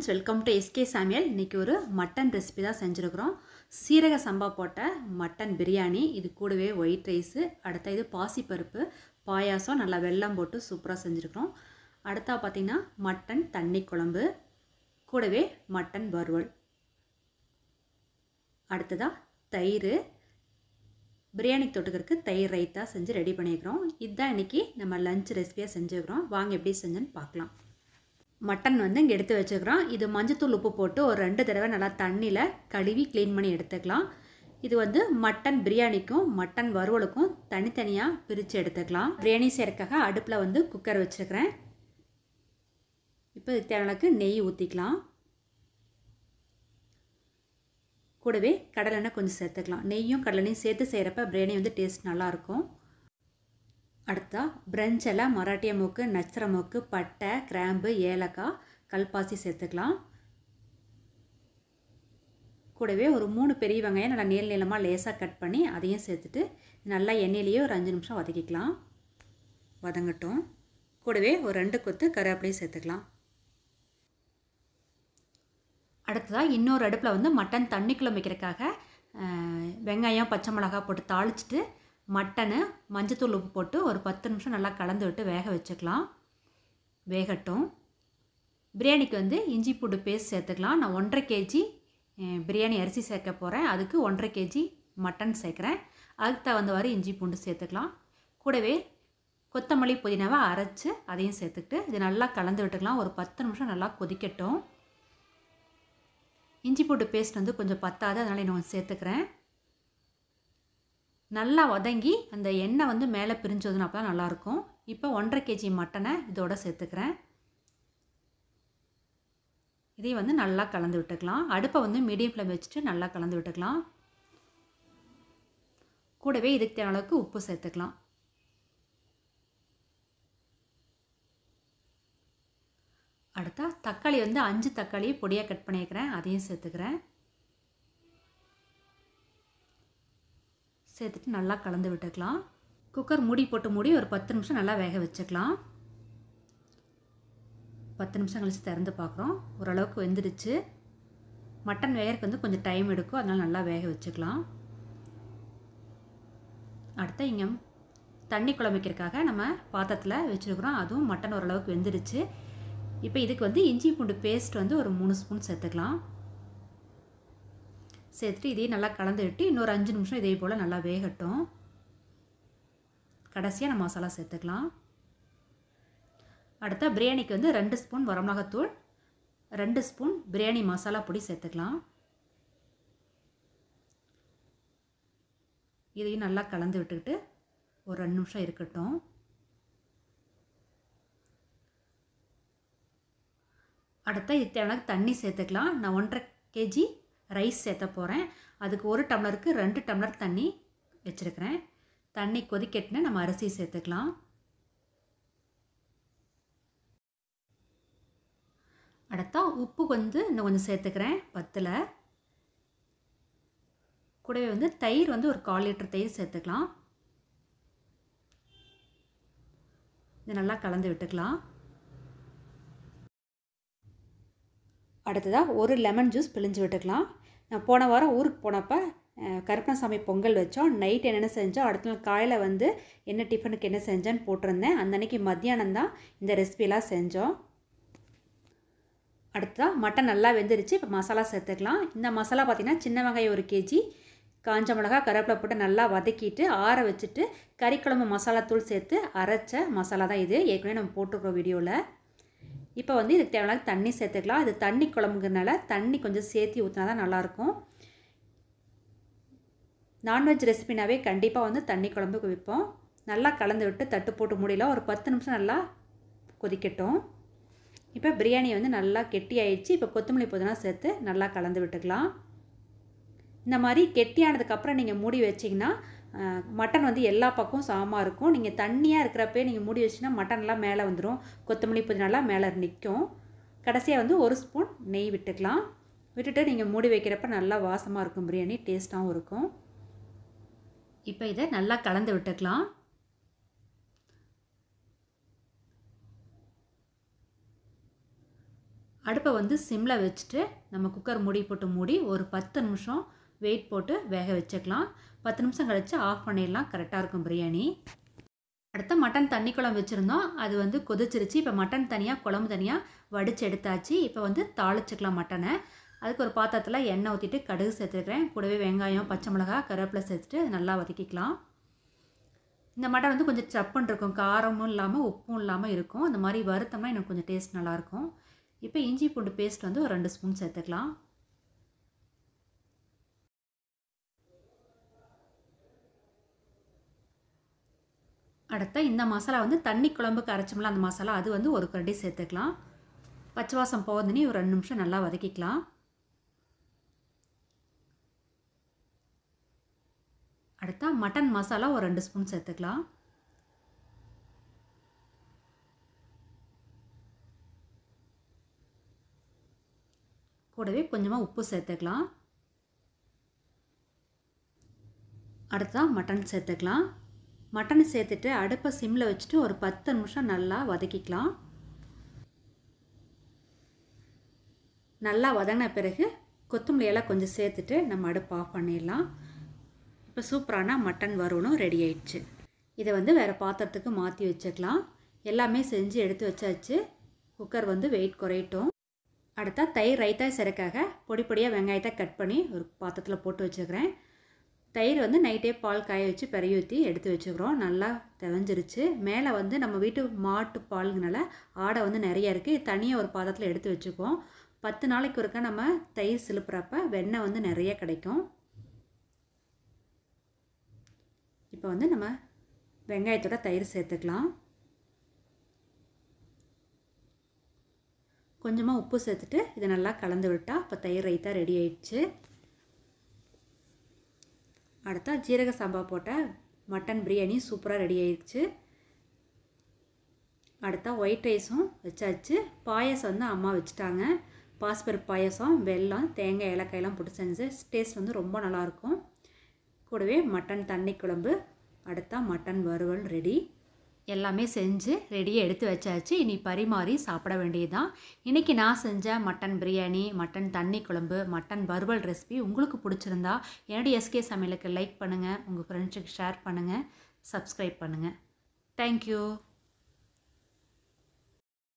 friends welcome to SK சாமியல் இன்றைக்கி ஒரு மட்டன் ரெசிபி தான் செஞ்சுருக்குறோம் சீரக சம்பா போட்ட மட்டன் பிரியாணி இது கூடவே ஒயிட் ரைஸு அடுத்த இது பாசிப்பருப்பு பாயாசம் நல்லா வெல்லம் போட்டு சூப்பராக செஞ்சுருக்குறோம் அடுத்தா பார்த்திங்கன்னா மட்டன் தண்ணி குழம்பு கூடவே மட்டன் வறுவல் அடுத்ததாக தயிர் பிரியாணி தொட்டுக்கிறதுக்கு தயிர் ரைத்தா செஞ்சு ரெடி பண்ணியிருக்கிறோம் இதுதான் இன்றைக்கி நம்ம லஞ்ச் ரெசிபியாக செஞ்சுருக்கிறோம் வாங்க எப்படி செஞ்சுன்னு பார்க்கலாம் மட்டன் வந்து இங்கே எடுத்து வச்சுக்கிறோம் இது மஞ்சத்தூள் உப்பு போட்டு ஒரு ரெண்டு தடவை நல்லா தண்ணியில் கழுவி க்ளீன் பண்ணி எடுத்துக்கலாம் இது வந்து மட்டன் பிரியாணிக்கும் மட்டன் வறுவலுக்கும் தனித்தனியாக பிரித்து எடுத்துக்கலாம் பிரியாணி செய்கிறதுக்காக அடுப்பில் வந்து குக்கர் வச்சுருக்கிறேன் இப்போ இதுக்கு தேவையானக்கு நெய் ஊற்றிக்கலாம் கூடவே கடலெண்ணெய் கொஞ்சம் சேர்த்துக்கலாம் நெய்யும் கடலெண்ணையும் சேர்த்து செய்கிறப்ப பிரியாணி வந்து டேஸ்ட் நல்லாயிருக்கும் அடுத்தா பிரெஞ்ச் எல்லாம் மராட்டிய மூக்கு நச்சர மூக்கு பட்டை கிராம்பு ஏலக்காய் கல்பாசி சேர்த்துக்கலாம் கூடவே ஒரு மூணு பெரிய வெங்காயம் நல்லா நீள நீளமாக லேசாக கட் பண்ணி அதையும் சேர்த்துட்டு நல்லா எண்ணெயிலேயே ஒரு அஞ்சு நிமிஷம் வதக்கிக்கலாம் வதங்கட்டும் கூடவே ஒரு ரெண்டு கொத்து கருவேப்பிலையும் சேர்த்துக்கலாம் அடுத்ததாக இன்னொரு அடுப்பில் வந்து மட்டன் தண்ணி குழம்பு வைக்கிறதுக்காக வெங்காயம் பச்சை மிளகா போட்டு தாளிச்சிட்டு மட்டனு மஞ்சத்தூள் உப்பு போட்டு ஒரு பத்து நிமிஷம் நல்லா கலந்து விட்டு வேக வச்சுக்கலாம் வேகட்டும் பிரியாணிக்கு வந்து இஞ்சி பூண்டு பேஸ்ட் சேர்த்துக்கலாம் நான் ஒன்றரை கேஜி பிரியாணி அரிசி சேர்க்க போகிறேன் அதுக்கு ஒன்றரை கேஜி மட்டன் சேர்க்குறேன் அதுக்கு தகுந்தவாறு இஞ்சி பூண்டு சேர்த்துக்கலாம் கூடவே கொத்தமல்லி புதினாவை அரைச்சி அதையும் சேர்த்துக்கிட்டு இது நல்லா கலந்து விட்டுக்கலாம் ஒரு பத்து நிமிஷம் நல்லா கொதிக்கட்டும் இஞ்சி பூண்டு பேஸ்ட் வந்து கொஞ்சம் பத்தாது அதனால் இன்னும் சேர்த்துக்கிறேன் நல்லா வதங்கி அந்த எண்ணெய் வந்து மேலே பிரிஞ்சதுன்னா அப்போ தான் நல்லாயிருக்கும் இப்போ ஒன்றரை கேஜி மட்டனை இதோட சேர்த்துக்கிறேன் இதையும் வந்து நல்லா கலந்து விட்டுக்கலாம் அடுப்பை வந்து மீடியம் ஃப்ளேம் வச்சுட்டு நல்லா கலந்து விட்டுக்கலாம் கூடவே இதுக்கு தேவையான அளவுக்கு உப்பு சேர்த்துக்கலாம் அடுத்தா தக்காளி வந்து அஞ்சு தக்காளி பொடியாக கட் பண்ணியிருக்கிறேன் அதையும் சேர்த்துக்கிறேன் சேர்த்துட்டு நல்லா கலந்து விட்டுக்கலாம் குக்கர் மூடி போட்டு மூடி ஒரு பத்து நிமிஷம் நல்லா வேக வச்சுக்கலாம் பத்து நிமிஷம் கழித்து திறந்து பார்க்குறோம் ஓரளவுக்கு வெந்துடுச்சு மட்டன் வேகறதுக்கு வந்து கொஞ்சம் டைம் எடுக்கும் அதனால் நல்லா வேக வச்சுக்கலாம் அடுத்து இங்கே தண்ணி குழம்பிக்கிறதுக்காக நம்ம பாத்திரத்தில் வச்சுருக்குறோம் அதுவும் மட்டன் ஓரளவுக்கு வெந்துடுச்சு இப்போ இதுக்கு வந்து இஞ்சி பூண்டு பேஸ்ட் வந்து ஒரு மூணு ஸ்பூன் சேர்த்துக்கலாம் சேர்த்துட்டு இதையும் நல்லா கலந்து விட்டு இன்னொரு அஞ்சு நிமிஷம் இதே போல் நல்லா வேகட்டும் கடைசியாக நம்ம மசாலா சேர்த்துக்கலாம் அடுத்தா பிரியாணிக்கு வந்து ரெண்டு ஸ்பூன் வரமிளகாத்தூள் ரெண்டு ஸ்பூன் பிரியாணி மசாலா பொடி சேர்த்துக்கலாம் இதையும் நல்லா கலந்து விட்டுக்கிட்டு ஒரு ரெண்டு நிமிஷம் இருக்கட்டும் அடுத்தா இது தேவையான தண்ணி சேர்த்துக்கலாம் நான் ஒன்றரை கேஜி ரைஸ் சேர்த்த போகிறேன் அதுக்கு ஒரு டம்ளருக்கு ரெண்டு டம்ளர் தண்ணி வச்சுருக்கிறேன் தண்ணி கொதிக்கட்டுன்னு நம்ம அரிசி சேர்த்துக்கலாம் அடுத்தா உப்பு வந்து இன்னும் கொஞ்சம் சேர்த்துக்கிறேன் பத்தில் கூடவே வந்து தயிர் வந்து ஒரு கால் லிட்டர் தயிர் சேர்த்துக்கலாம் இது நல்லா கலந்து விட்டுக்கலாம் அடுத்ததாக ஒரு லெமன் ஜூஸ் பிழிஞ்சு விட்டுக்கலாம் நான் போன வாரம் ஊருக்கு போனப்போ கருப்பணசாமி பொங்கல் வச்சோம் நைட் என்னென்ன செஞ்சோம் அடுத்த நாள் காலையில் வந்து என்ன டிஃபனுக்கு என்ன செஞ்சேன்னு போட்டிருந்தேன் அந்த அன்றைக்கி மத்தியானம் தான் இந்த ரெசிபிலாம் செஞ்சோம் அடுத்ததாக மட்டன் நல்லா வெந்துருச்சு இப்போ மசாலா சேர்த்துக்கலாம் இந்த மசாலா பார்த்திங்கன்னா சின்ன வெங்காயம் ஒரு கேஜி காஞ்ச மிளகா கருவேப்பிலை போட்டு நல்லா வதக்கிட்டு ஆற வச்சுட்டு கறிக்குழம்பு மசாலா தூள் சேர்த்து அரைச்ச மசாலா தான் இது ஏற்கனவே நம்ம போட்டிருக்கிறோம் வீடியோவில் இப்போ வந்து இதுக்கு தேவையான தண்ணி சேர்த்துக்கலாம் இது தண்ணி குழம்புங்கிறனால தண்ணி கொஞ்சம் சேர்த்து ஊற்றினா தான் நல்லாயிருக்கும் நான்வெஜ் ரெசிபினாவே கண்டிப்பாக வந்து தண்ணி குழம்புக்கு வைப்போம் நல்லா கலந்து விட்டு தட்டு போட்டு மூடிலாம் ஒரு பத்து நிமிஷம் நல்லா கொதிக்கட்டும் இப்போ பிரியாணி வந்து நல்லா கெட்டி ஆயிடுச்சு இப்போ கொத்தமல்லி புதினா சேர்த்து நல்லா கலந்து விட்டுக்கலாம் இந்த மாதிரி கெட்டியானதுக்கப்புறம் நீங்கள் மூடி வச்சிங்கன்னா மட்டன் வந்து எல்லா பக்கமும் சாமாக இருக்கும் நீங்கள் தண்ணியாக இருக்கிறப்பே நீங்கள் மூடி வச்சிங்கன்னா மட்டன்லாம் மேலே வந்துடும் கொத்தமல்லி புதினாலாம் மேலே நிற்கும் கடைசியாக வந்து ஒரு ஸ்பூன் நெய் விட்டுக்கலாம் விட்டுட்டு நீங்கள் மூடி வைக்கிறப்ப நல்லா வாசமாக இருக்கும் பிரியாணி டேஸ்ட்டாகவும் இருக்கும் இப்போ இதை நல்லா கலந்து விட்டுக்கலாம் அடுப்பை வந்து சிம்மில் வச்சுட்டு நம்ம குக்கர் மூடி போட்டு மூடி ஒரு பத்து நிமிஷம் வெயிட் போட்டு வேக வச்சுக்கலாம் பத்து நிமிஷம் கழித்து ஆஃப் பண்ணிடலாம் கரெக்டாக இருக்கும் பிரியாணி அடுத்து மட்டன் தண்ணி குழம்பு வச்சுருந்தோம் அது வந்து கொதிச்சிருச்சு இப்போ மட்டன் தனியாக குழம்பு தனியாக வடித்து எடுத்தாச்சு இப்போ வந்து தாளிச்சுக்கலாம் மட்டனை அதுக்கு ஒரு பாத்திரத்தில் எண்ணெய் ஊற்றிட்டு கடுகு சேர்த்துக்கிறேன் கூடவே வெங்காயம் பச்சை மிளகா கருவேப்பிலை சேர்த்துட்டு நல்லா வதக்கிக்கலாம் இந்த மட்டன் வந்து கொஞ்சம் சப்புன்னு இருக்கும் காரமும் இல்லாமல் உப்பும் இல்லாமல் இருக்கும் அந்த மாதிரி வறுத்தோம்னா எனக்கு கொஞ்சம் டேஸ்ட் நல்லாயிருக்கும் இப்போ இஞ்சி பூண்டு பேஸ்ட் வந்து ஒரு ரெண்டு ஸ்பூன் சேர்த்துக்கலாம் அடுத்த இந்த மசாலா வந்து தண்ணி குழம்புக்கு அரைச்சோம்ல அந்த மசாலா அது வந்து ஒரு கரண்டி சேர்த்துக்கலாம் பச்சை வாசம் போகுதுன்னு ஒரு ரெண்டு நிமிஷம் நல்லா வதக்கிக்கலாம் அடுத்தா மட்டன் மசாலா ஒரு ரெண்டு ஸ்பூன் சேர்த்துக்கலாம் கூடவே கொஞ்சமாக உப்பு சேர்த்துக்கலாம் அடுத்தா மட்டன் சேர்த்துக்கலாம் மட்டன் சேர்த்துட்டு அடுப்பை சிம்மில் வச்சுட்டு ஒரு பத்து நிமிஷம் நல்லா வதக்கிக்கலாம் நல்லா வதங்கின பிறகு கொத்தமல்லி எல்லாம் கொஞ்சம் சேர்த்துட்டு நம்ம அடுப்பு ஆஃப் பண்ணிடலாம் இப்போ சூப்பரான மட்டன் வறுவலும் ரெடி ஆயிடுச்சு இதை வந்து வேறு பாத்திரத்துக்கு மாற்றி வச்சுக்கலாம் எல்லாமே செஞ்சு எடுத்து வச்சாச்சு குக்கர் வந்து வெயிட் குறையட்டும் அடுத்தா தயிர் ரைத்தா சிறக்காக பொடி பொடியாக வெங்காயத்தை கட் பண்ணி ஒரு பாத்திரத்தில் போட்டு வச்சுக்கிறேன் தயிர் வந்து நைட்டே பால் காய வச்சு பெரிய ஊற்றி எடுத்து வச்சுக்கிறோம் நல்லா தெவஞ்சிருச்சு மேலே வந்து நம்ம வீட்டு மாட்டு பாலுங்கனால ஆடை வந்து நிறைய இருக்குது தனியாக ஒரு பாத்திரத்தில் எடுத்து வச்சுக்குவோம் பத்து நாளைக்கு ஒருக்கா நம்ம தயிர் சிலுப்புறப்ப வெண்ணெய் வந்து நிறைய கிடைக்கும் இப்போ வந்து நம்ம வெங்காயத்தோட தயிர் சேர்த்துக்கலாம் கொஞ்சமாக உப்பு சேர்த்துட்டு இதை நல்லா கலந்து விட்டால் இப்போ தயிர் ரைத்தா ரெடி ஆயிடுச்சு அடுத்தா ஜீரக சாம்பா போட்ட மட்டன் பிரியாணி சூப்பராக ரெடி ஆயிடுச்சு அடுத்தா ஒயிட் ரைஸும் வச்சாச்சு பாயசம் வந்து அம்மா வச்சுட்டாங்க பாஸ்பருப்பு பாயசம் வெல்லம் தேங்காய் ஏலக்காயெல்லாம் போட்டு செஞ்சு டேஸ்ட் வந்து ரொம்ப நல்லாயிருக்கும் கூடவே மட்டன் தண்ணி குழம்பு அடுத்தா மட்டன் வறுவல் ரெடி எல்லாமே செஞ்சு ரெடியாக எடுத்து வச்சாச்சு இனி பரிமாறி சாப்பிட வேண்டியதுதான் இன்றைக்கி நான் செஞ்ச மட்டன் பிரியாணி மட்டன் தண்ணி குழம்பு மட்டன் வறுவல் ரெசிபி உங்களுக்கு பிடிச்சிருந்தா என்னுடைய எஸ்கே சமையலுக்கு லைக் பண்ணுங்கள் உங்கள் ஃப்ரெண்ட்ஸுக்கு ஷேர் பண்ணுங்கள் சப்ஸ்கிரைப் பண்ணுங்கள் தேங்க்யூ